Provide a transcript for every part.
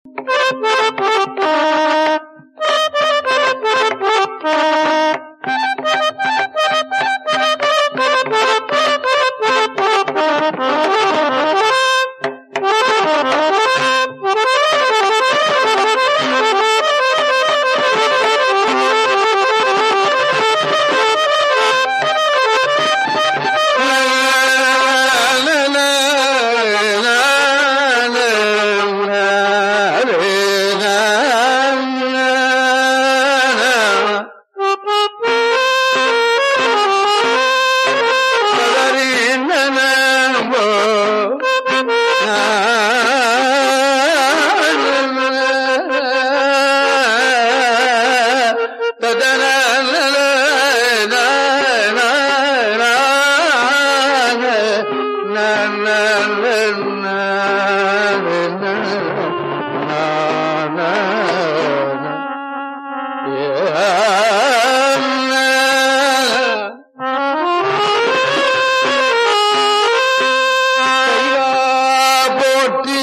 போற்றி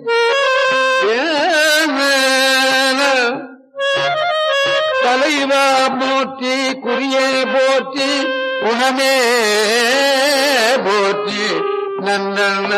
தலைவா போற்றி குறியே போற்றி குணமே போற்றி நன்ன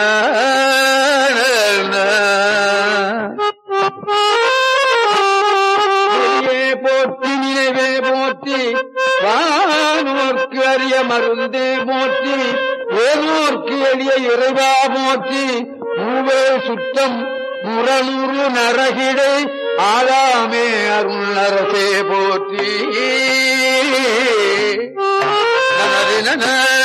போற்றி நினைவே போற்றி வானோர்க்கு அரிய மருந்து போற்றி வேலூர்க்கு எளிய இறைவா போற்றி மூவே சுத்தம் முரணுரு நரகிடை ஆளாமே அருள் அரசே போற்றி நனரின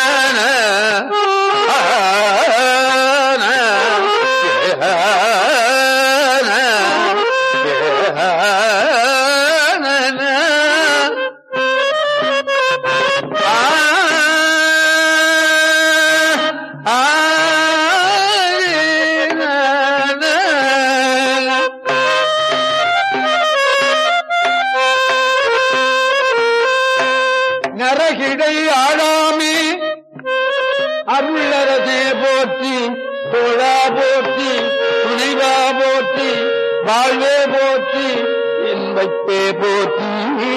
நரகிடை ஆளாமே அருளரசே போற்றி தோழா போற்றி துணைவா போற்றி வாழ்வே போற்றி இன்பத்தே போற்றி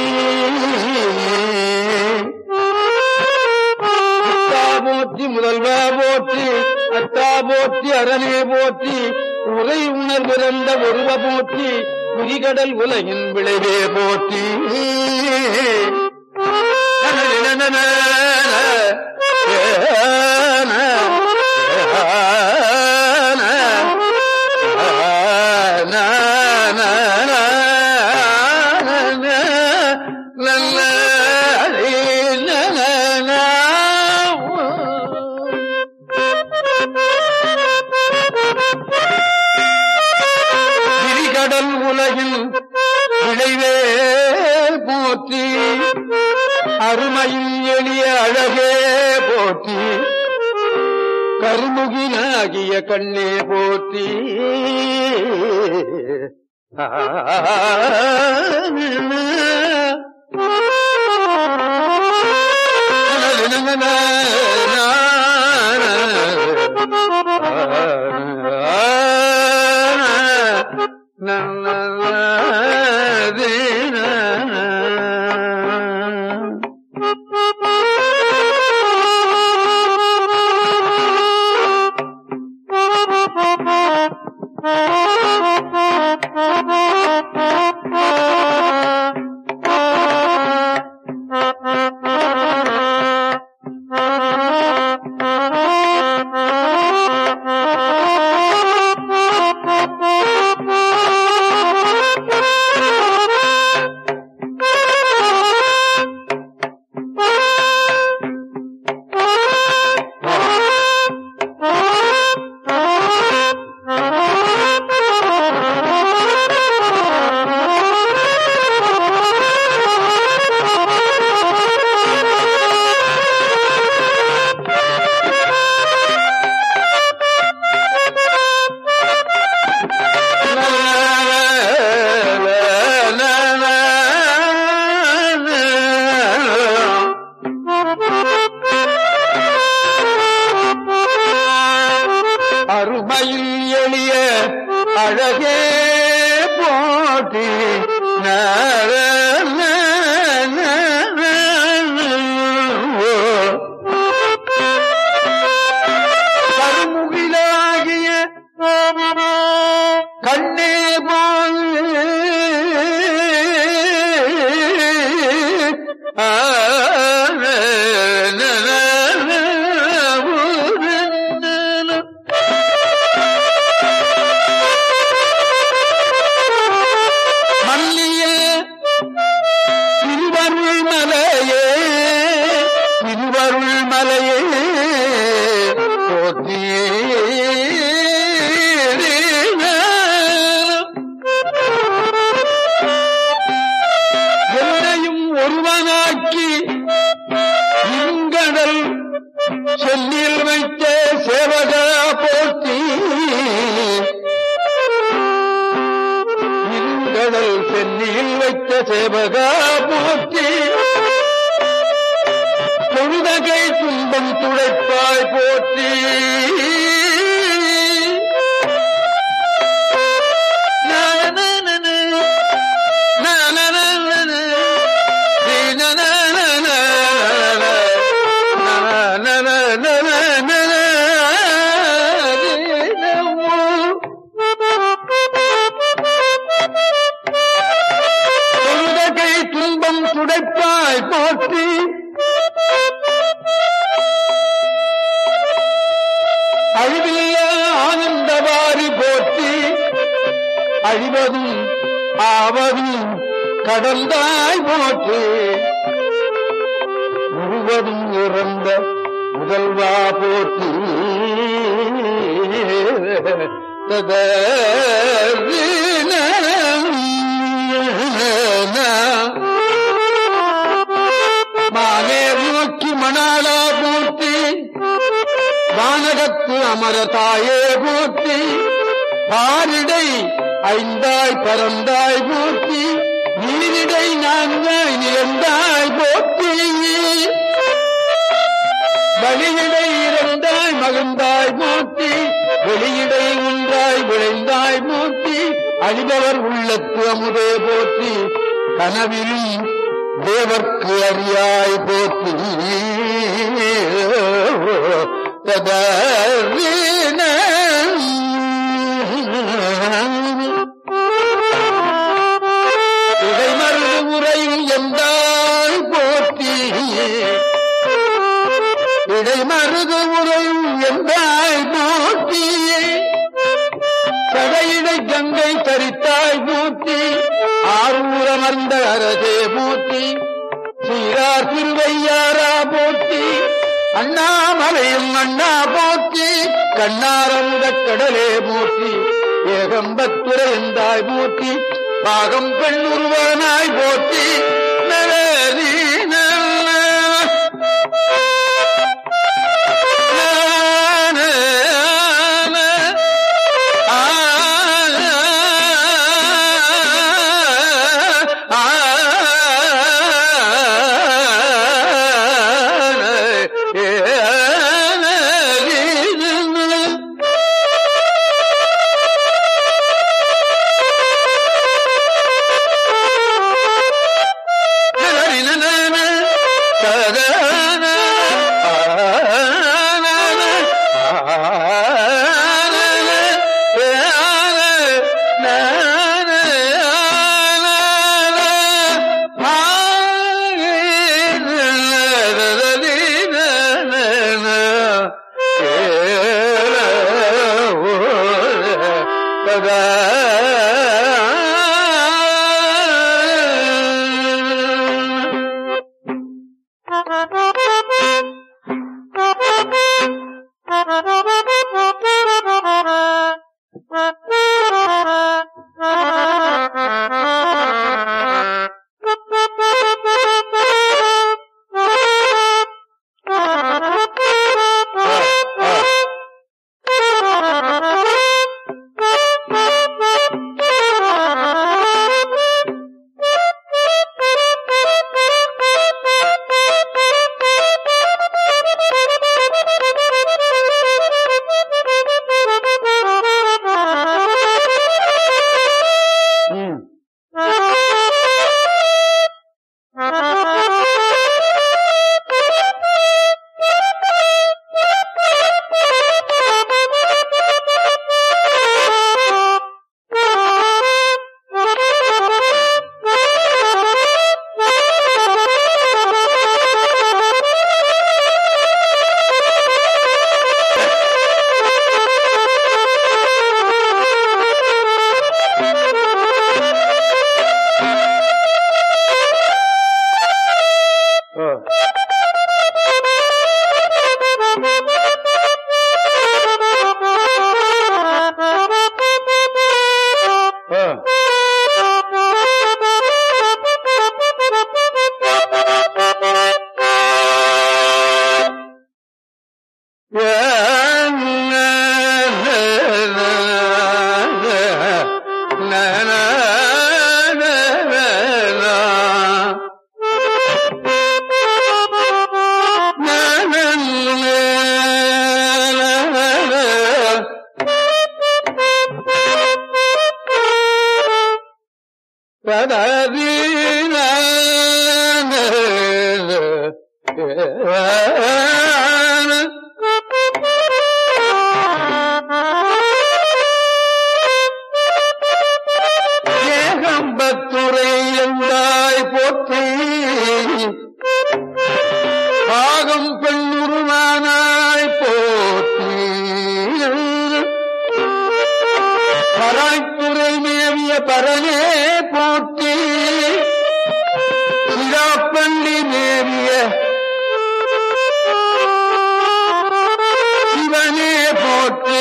முத்தா போற்றி முதல்வா போற்றி அத்தா போற்றி அரணே போற்றி உரை உணர்விறந்த ஒருவ போற்றி குறிகடல் உலகின் விளைவே போற்றி விரிகடல் உலகில் விளைவே போற்றி அருமையில் எளிய அழகே போற்றி கருமுகிலாகிய கண்ணே போற்றி போற்றி கருமுகிலாகிய கண்ணே போல் மல்லிய திருவருள் மலையே திருவருள் மலையே போற்றியே என்னையும் ஒருவனாக்கி இங்கடல் செல்லில் வைத்த சேவகா போற்றி கடல் சென்னியில் வைத்த சேவகா போற்றி தொழுதகை துன்பம் துடைப்பாய் போற்றி தொழுதகை துன்பம் துடைப்பாய் போற்றி அழிவில்ல ஆனந்தவாரி போற்றி அழிவதும் ஆவதும் கடந்தாய் போற்றி முழுவதும் இறந்த முதல்வா போற்றி மாலே நோக்கி மணாலா போற்றி வானகத்து அமர தாயே போற்றி பாரிடை ஐந்தாய் பரந்தாய் போற்றி நீரிடை நான்காய் நிறந்தாய் போற்றி வழியிடை இறந்தாய் மகிழ்ந்தாய் மூர்த்தி வெளியிடை உண்டாய் விளைந்தாய் மூர்த்தி அழிபவர் உள்ளத்து அமுதே போற்றி கனவிலும் தேவர்க்கு அறியாய் போற்றி இடைமருது உரையும் எந்தாய் போற்றி இடைமருது உரையும் எந்தாய் போற்றி சடையிடை கங்கை தரித்தாய் மூர்த்தி ஆரூரமர்ந்த அரசே மூர்த்தி சீரார் திருவையாரா போற்றி அண்ணாமலையும் அண்ணா போற்றி கண்ணாரமுத கடலே மூர்த்தி ஏகம்பத்துரை எந்தாய் மூர்த்தி பாகம் பெண் உருவானாய் போற்றி நலரி நல்ல Thank you. ஏகம்பத்துரை என்றாய் போற்றி பாகம் பெண்ணுருவானாய் போற்றி பராய்த்துறை மேவிய பரனே போற்றி சிராப்பள்ளி மேவிய சிவனே போற்றி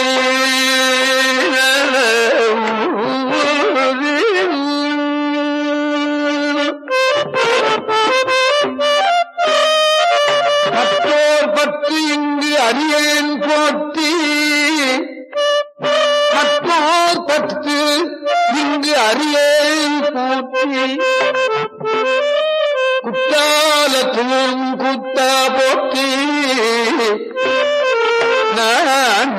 மற்றோர் பற்றி இங்கு அறியேன் போற்றி மற்றோர் பற்று இங்கு அறியேன் போற்றி குற்றால தூண் குத்தா போற்றி நான்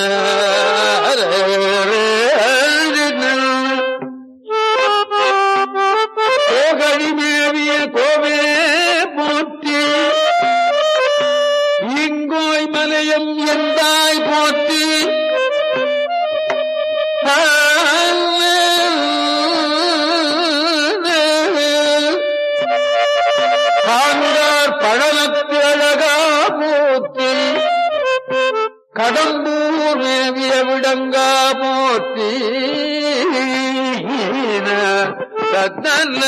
கோகழி மேவிய கோவே போற்றி இங்கோய் மலையம் எந்தாய் போற்றி ஆண்டார் பழனத்து அழகா போற்றி கடம்பூர் மேவிய விடங்கா போற்றி ரத்ன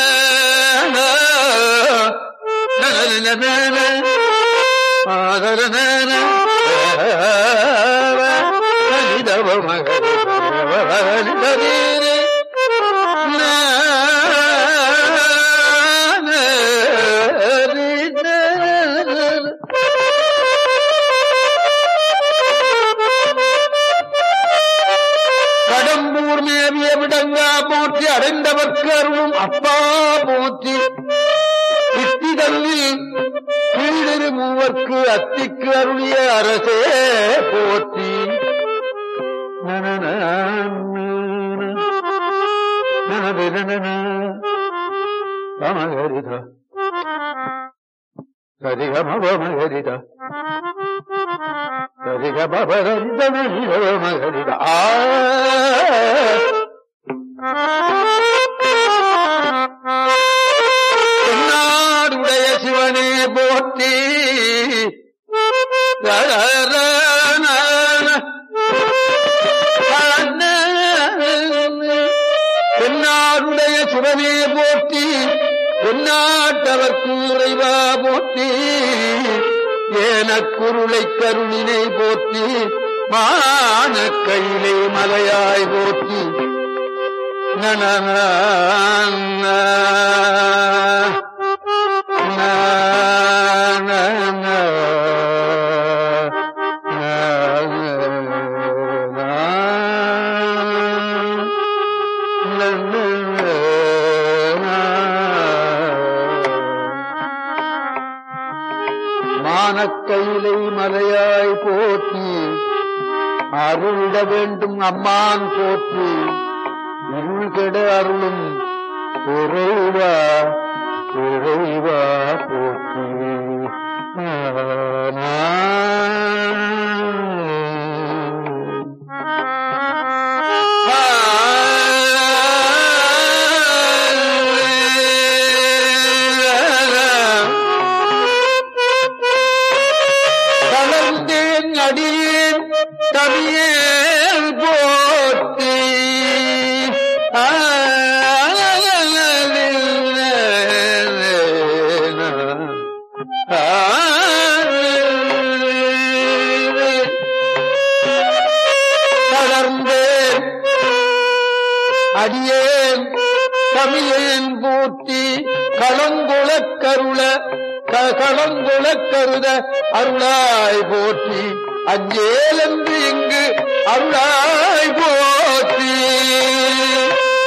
ஆதரன இதவ மகரே கடம்பூர் மேவிய விடங்கா போற்றி அடைந்தவர்க்கு அருளும் அப்பா போற்றி இத்திதல்லில் கீழிரு மூவர்க்கு அத்திக்கு அருளிய அரசே போற்றி மகரித சரிகமகரித சரிகமகரித மகரித ஆ தென்னாடுடைய சிவனே போற்றி தென்னாடுடைய சிவனே போற்றி தென்னாட்டவர்க்கு உறைவா போற்றி ஏனக்குருளை கருணினை போற்றி மான கையிலே மலையாய் போற்றி மானக்கையிலை மலையாய் போற்றி அருளிட வேண்டும் அம்மான் போற்றி இருள் கெட அருளும் இறைவா இறைவா போற்றி கலந்தேன் அடியேன் தவியேன் போற்றி தளர்ந்தேன் அடியேன் தமியேன் பூட்டி களங்குளக் கருள க- களங்குளக் கருத அருளாய் போற்றி அஞ்சேலென்று இங்கு அருளாய் போற்றி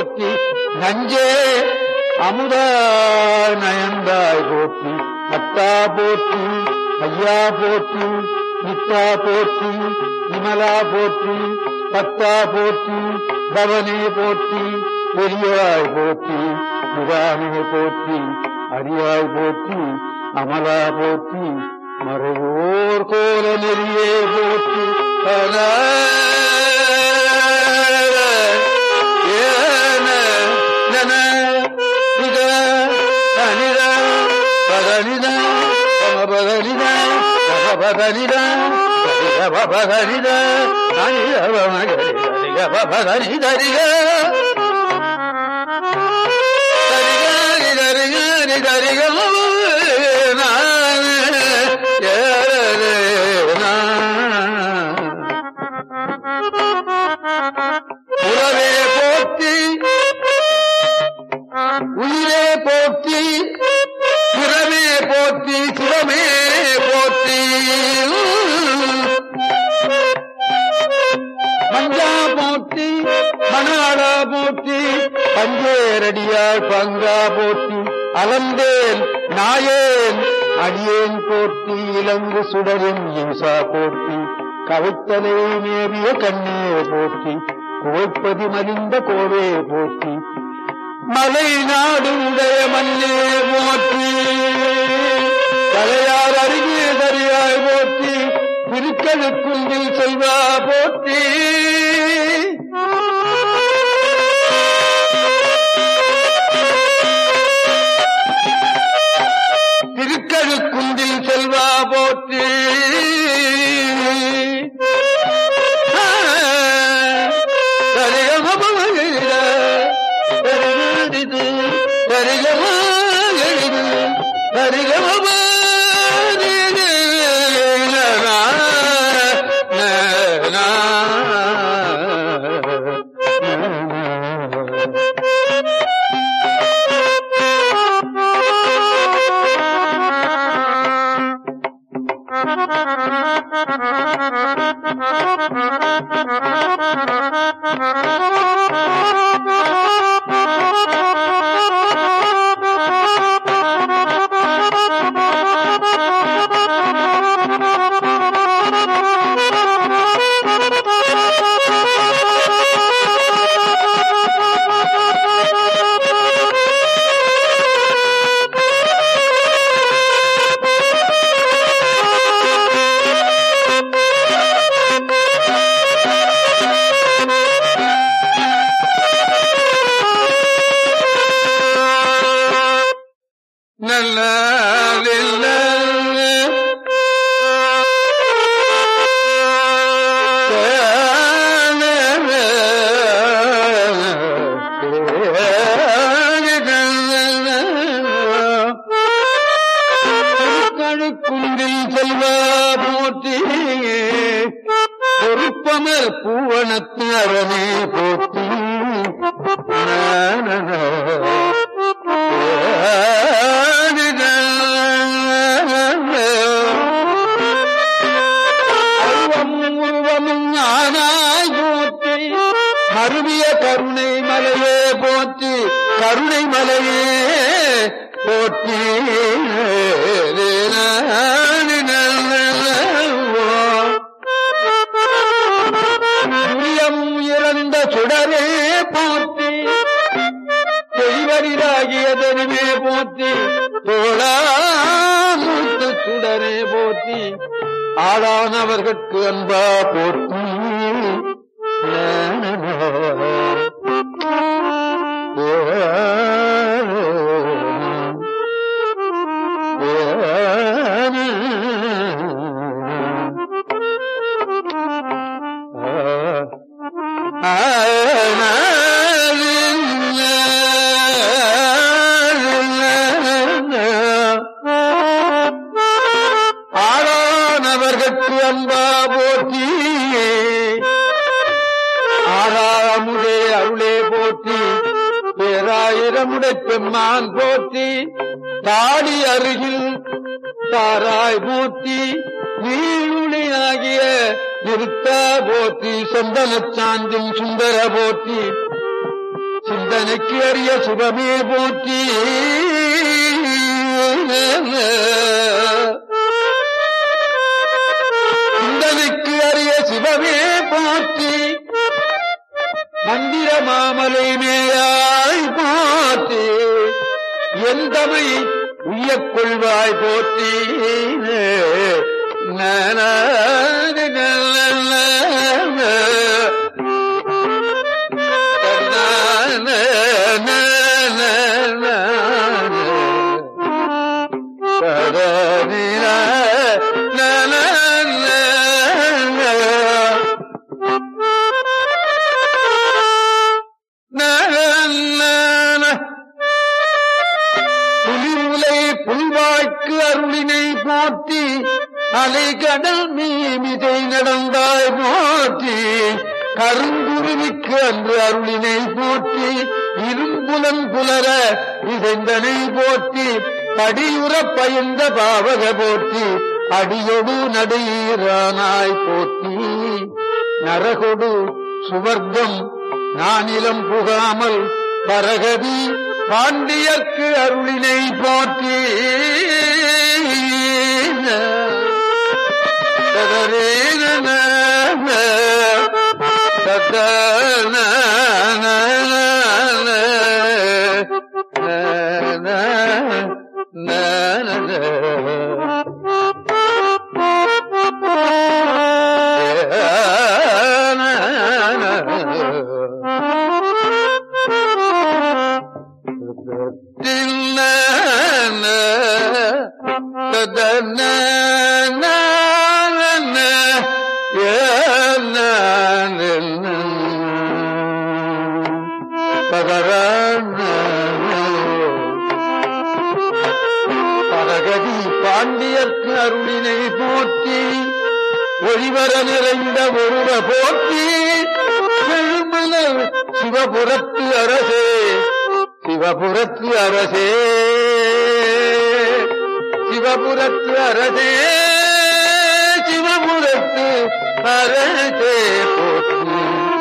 போற்றி நஞ்சே அமுதா நயந்தாய் போற்றி அத்தா போற்றி ஐயா போற்றி நித்தா போற்றி விமலா போற்றி பத்தா போற்றி பவனே போற்றி பெரியவாய் போற்றி முகாமே போற்றி அரியாய் போற்றி அமலா போற்றி மறைவோர் கோல நெறியே போற்றி பல ஏன நன நித அனித பதனித பமபதனித பதனித பதனித அனித பமகரித பதனிதரிக உறவே போற்றி உயிரே போற்றி புறமே போற்றி சிவமே போற்றி மஞ்சா போற்றி மணாளா போற்றி பஞ்சேரடியாள் பங்கா போற்றி அலந்தேன் நாயேன் அடியேன் போற்றி இலங்கு சுடரும் ஈசா போற்றி கவித்தலை மேவிய கண்ணே போற்றி குவைப்பதி மலிந்த கோவே போற்றி மலை நாடு உடைய மண்ணே போற்றி தலையார் அருகே சரியாய் போற்றி திருக்கழுக்குந்தில் செல்வா போற்றி திருக்கழுக்குந்தில் செல்வா போற்றி நல்ல கழுக்குன்றில் செல்வ போற்றி பொறுப்பமர் பூவனத்து அரணே போற்றி அருவமும் உருவமும் ஆனாய் போற்றி மருவிய கருணை மலையே போற்றி கருணை மலையே போற்றி துரியம் இறந்த சுடரே போற்றி தெய்வரிதாகியதனுமே போற்றி தோளாமுத்து சுடரே போற்றி ஆளானவர்கட்கு அன்பா போற்றி ஆளானவர்கட்கு அன்பா போற்றி ஆறாமுதே அருளே போற்றி பேராயிரமுடை பெம்மான் போற்றி தாடி அருகில் தாராய் போற்றி நீளுளியாகிய நிறுத்தா போற்றி சொந்தனச் சாந்தின் சுந்தர போற்றி சிந்தனைக்கு அறிய சுகமே போற்றி சிந்தனைக்கு அறிய சிவமே போற்றி மந்திர மாமலை மேயாய் போற்றி எந்தமை உய்யக் கொள்வாய் போற்றி நன புலிமுலை புல்வாய்க்கு அருளினை போற்றி அலை கடல் மீமிதை நடந்தாய் போற்றி கருங்குருவிக்கு அன்று அருளினை போற்றி இரும்புலன் புலர இசைந்தனை போற்றி படியுற பயந்த பாவக போற்றி அடியொடு நடுஈரானாய் போற்றி நரகொடு சுவர்க்கம் நானிலம் புகாமல் பரகதி பாண்டியர்க்கு அருளினை போற்றி பரகதி பாண்டியர்க்கு அருளினை போற்றி ஒளிவர நிறைந்த ஒருவ போற்றி செழுமலர் சிவபுரத்து அரசே சிவபுரத்து அரசே சிவபுரத்து அரசே சிவபுரத்து அரசே போற்றி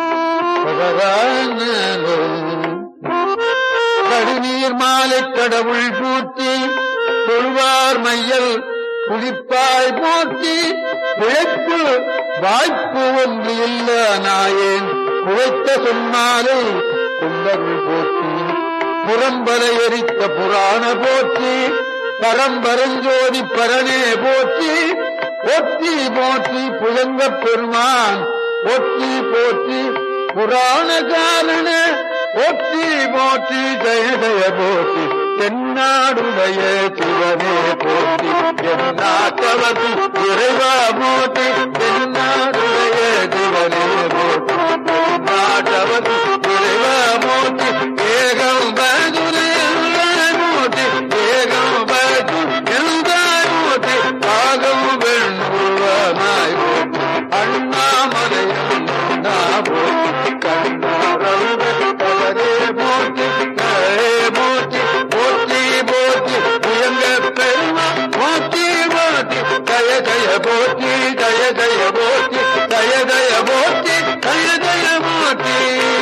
கடுநீர் மாலை கடவுள் போற்றி தொழுவார் மையல் புலிப்பாய் போற்றி பிழைப்பு வாய்ப்பு ஒன்று இல்ல நாயேன் குவைத்த சொன்னாலே குண்டருள் போற்றி புறம்பலை எரித்த புராண போற்றி பரம்பரஞ்சோதி பரனே போற்றி ஒற்றி போற்றி புலங்கப் பெருமான் ஒற்றி போற்றி புராண காரண போற்றி போற்றி ஜெய ஜெய போற்றி தென்னாடுடைய சிவனே போற்றி என்னாட்டவர்க்கு இறைவா போற்றி தென்னாடுடைய சிவனே போற்றி தென்னாட்டவர்க்கு இறைவா போற்றி ஏகம் பதுரை மூர்த்தி ஏகம் பது எந்தாய் மூர்த்தி ஆகம் வெண்ணுவனாய் போற்றி அண்ணாமலையம் அண்ணா போற்றி கண்ணாரவே கவரே போற்றி கரே போற்றி போற்றி போற்றி உயங்க பெருமா போற்றி போற்றி ஜய ஜய போற்றி ஜய ஜய போற்றி ஜய ஜய போற்றி ஜய ஜய போற்றி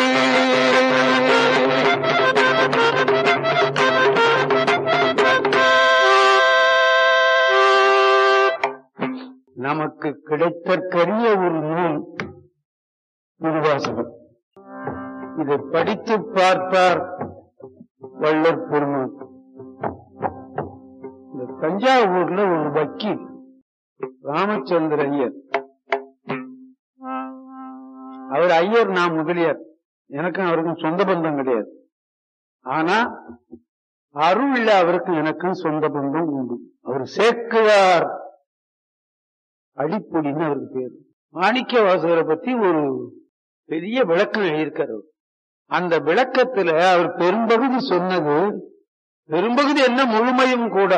நமக்கு கிடைத்தற்கரிய ஒரு நூல் திருவாசகம் இதை படித்து பார்ப்பார் வள்ளற் பெருமான் இந்த தஞ்சாவூர்ல ஒரு வக்கீல் ராமச்சந்திர ஐயர் அவர் ஐயர் நான் முதலியார் எனக்கும் அவருக்கும் சொந்த பந்தம் கிடையாது ஆனா அருள்ல அவருக்கும் எனக்கும் சொந்த பந்தம் உண்டு அவர் சேக்குவார் அடிப்பொடின்னு அவருக்கு பேர் மாணிக்க வாசகரை பத்தி ஒரு பெரிய விளக்கம் எழுதியிருக்காரு அவர். அந்த விளக்கத்துல அவர் பெரும்பகுதி சொன்னது பெரும்பகுதி என்ன முழுமையும் கூட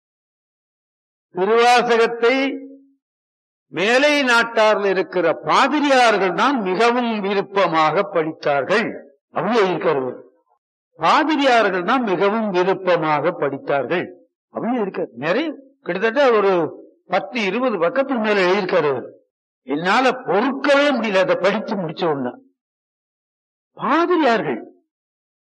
திருவாசகத்தை மேலை நாட்டாரில் இருக்கிற பாதிரியார்கள் தான் மிகவும் விருப்பமாக படித்தார்கள் அப்படின்னு எழுதியிருக்காரு அவர். பாதிரியார்கள் தான் மிகவும் விருப்பமாக படித்தார்கள் அப்படின்னு இருக்காரு நிறைய கிட்டத்தட்ட ஒரு பத்து இருபது பக்கத்துக்கு மேல எழுதியிருக்காரு அவர். என்னால பொறுக்கவே முடியல அதை படிச்சு முடிச்ச உடனே பாதிரியார்கள்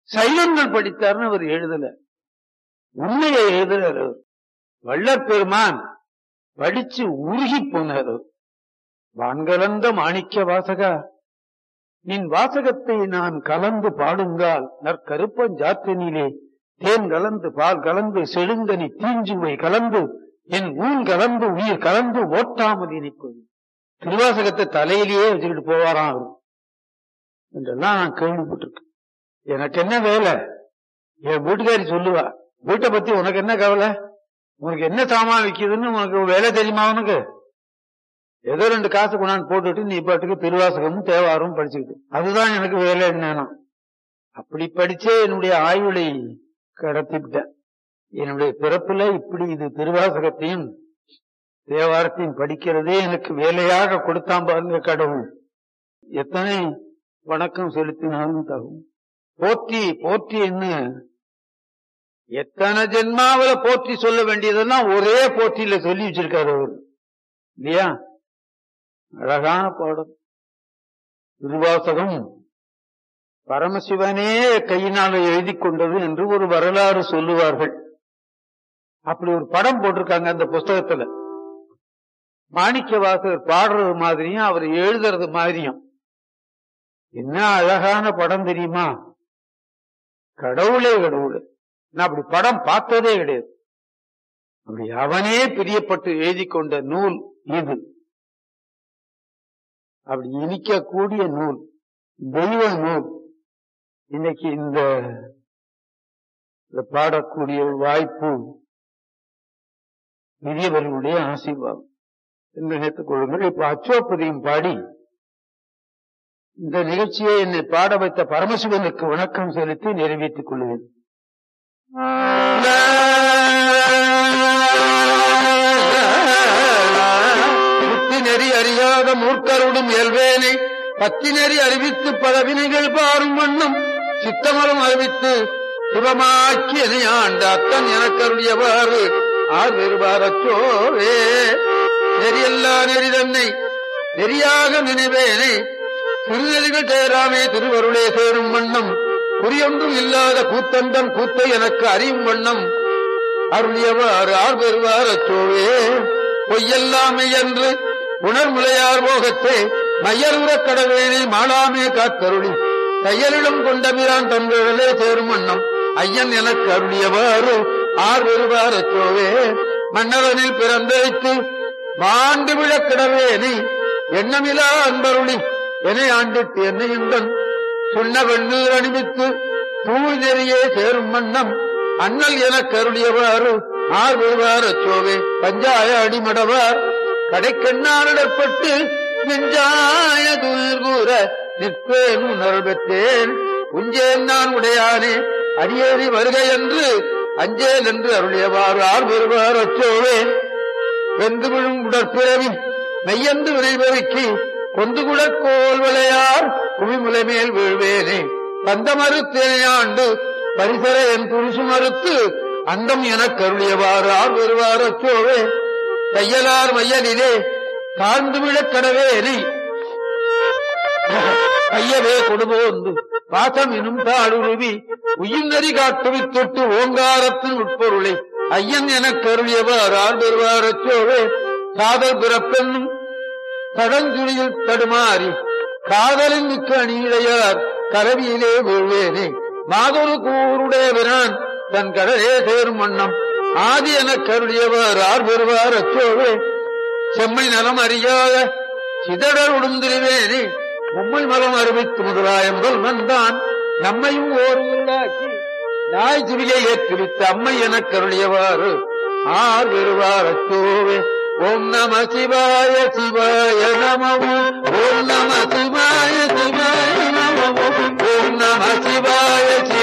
சைவங்கள் படித்தார்னு அவர் எழுதல உண்மையை எழுதுறார் அவர் வள்ளற் பெருமான் படிச்சு உருகி போனார் அவர். வான்கலந்த மாணிக்க வாசகா நின் வாசகத்தை நான் கலந்து பாடுங்கால் நற்கருப்பஞ்சாற்றினிலே தேன் கலந்து பால் கலந்து செழுங்கனி தீஞ்சுவை கலந்து என் ஊன் கலந்து உயிர் கலந்து ஓட்டாமல் இனிப்பது திருவாசகத்தை தலையிலேயே வச்சுக்கிட்டு போவாராம் அவர் என்றெல்லாம் நான் கேள்விப்பட்டிருக்கேன் எனக்கு என்ன வேலை என் வீட்டுக்காரி சொல்லுவா வீட்டை பத்தி உனக்கு என்ன கவலை உனக்கு என்ன சாமான் விக்குதுன்னு உனக்கு வேலை தெரியுமா உனக்கு ஏதோ ரெண்டு காசு கொண்டாந்து போட்டுட்டு நீ பாட்டுக்கு திருவாசகமும் தேவாரமும் படிச்சுக்கிட்டு அதுதான் எனக்கு வேலை என்னன்னா அப்படி படிச்சே என்னுடைய ஆயுளை கடத்திவிட்டேன் என்னுடைய பிறப்புல இப்படி இது திருவாசகத்தையும் தேவாரத்தையும் படிக்கிறதே எனக்கு வேலையாக கொடுத்தான் பாருங்க கடவுள் எத்தனை வணக்கம் செலுத்தினாலும் தகும் போற்றி போற்றி என்ன எத்தனை ஜென்மாவில போற்றி சொல்ல வேண்டியதெல்லாம் ஒரே போற்றியில சொல்லி வச்சிருக்காரு அவர் இல்லையா அழகான பாடம் திருவாசகம் பரமசிவனே கையினால் எழுதி கொண்டது என்று ஒரு வரலாறு சொல்லுவார்கள் அப்படி ஒரு படம் போட்டிருக்காங்க அந்த புஸ்தகத்துல மாணிக்க வாசகர் பாடுறது மாதிரியும் அவர் எழுதுறது மாதிரியும் என்ன அழகான படம் தெரியுமா கடவுளே கடவுள் நான் அப்படி படம் பார்த்ததே கிடையாது அப்படி அவனே பிரியப்பட்டு எழுதி கொண்ட நூல் இது அப்படி இனிக்கக்கூடிய நூல் தெய்வ நூல் இன்னைக்கு இந்த இந்த பாடக்கூடிய வாய்ப்பு பெரியவர்களுடைய ஆசீர்வாதம் என்று நினைத்துக் கொள்ளுங்கள் இப்ப அச்சோப்பதியும் பாடி இந்த நிகழ்ச்சியை என்னை பாட வைத்த பரமசிவனுக்கு வணக்கம் செலுத்தி நிறைவேற்றிக் கொள்வேன் புத்தி நெறி அறியாத மூர்க்கருடும் இயல்வேனை பத்தி நெறி அறிவித்து பல வினைகள் பாரும் வண்ணம் சித்தமரம் அறிவித்து சிவமாக்கி என்னை ஆண்ட அத்தன் எனக்கருடையவாறு ஆர் வெறுபாரச்சோவே நெறியல்லா நெறி தன்னை நெறியாக நினைவேனே திருநெறிகள் சேராமே திருவருளே சேரும் வண்ணம் குறியொன்றும் இல்லாத கூத்தந்தன் கூத்தை எனக்கு அறியும் வண்ணம் அருளியவாறு ஆர் பெறுவார் அச்சோவே பொய்யல்லாமை என்று உணர்முலையார் போகத்தே மையலுறக் கடவேனை மாளாமே காத்தருளி தையலிடம் கொண்டபிரான் தன்களே சேரும் வண்ணம் ஐயன் எனக்கு அருளியவாறு ஆர் பெறுவார் அச்சோவே மன்னவனில் பிறந்தழைத்து மாண்டு விழக்கிடவேனை எண்ணமிலா அன்பருளி என்னை ஆண்டிட்டு என்னை இந்தன் சொன்ன வெண்ணீர் அணிவித்து தூய் நெறியே சேரும் வண்ணம் அண்ணல் என கருளியவாறு ஆர் விழுவார் அச்சோவே பஞ்சாய அடிமடவார் கடைக்கண்ணாரிடப்பட்டு நெஞ்சாய துயிர் கூற நிற்பேன் உணர்வு பெற்றேன் உஞ்சேன் நான் உடையானே அடியேறி வருகை என்று அஞ்சேல் என்று அருளியவாறு ஆர் விழுவார் அச்சோவே வென்று விழும் உடற்பிறவி மெய்யந்து விரைவருக்கி கொந்து குடற்கோல் விளையார் குவிமுலை மேல் வீழ்வேனே பந்த மறுத்தேனையாண்டு பரிசர என் புருஷு மறுத்து அந்தம் எனக் கருளியவாறு ஆர் வருவார் அச்சோவே தையலார் மையலிலே தாழ்ந்து விழக் கடவேனை கையவே கொடுபோந்து பாசம் எனும் தாளுருவி உயிர்நெறி காட்டுவி தொட்டு ஓங்காரத்தின் உட்பொருளை ஐயன் எனக் கருளியவர் ஆர் வருவார் அச்சோவே காதல் பிறப்பென்னும் கடஞ்சுழியில் தடுமாறி காதலின் மிக்க அணியிடையார் கலவியிலே வீழ்வேனே மாதொரு கூருடையவரான் தன் கடலே சேரும் வண்ணம் ஆதி எனக் கருளியவர் ஆர் பெறுவார் அச்சோவே செம்மை நலம் அறியாத சிதடர் உடுந்திருவேனே உம்மை மலம் அறிவித்து முதலாய முதல் வந்தான் நம்மையும் ஓர் உள்ளாக்கி நாய் சிவியை ஏற்றுவித்த அம்மை எனக் கருளியவாறு ஆர் பெறுவார் அச்சோவே ஓம் நம சிவாய சிவாய நமவும் ஓம் நம சிவாய சிவாய நமவும் ஓம் நம சிவாய சிவாய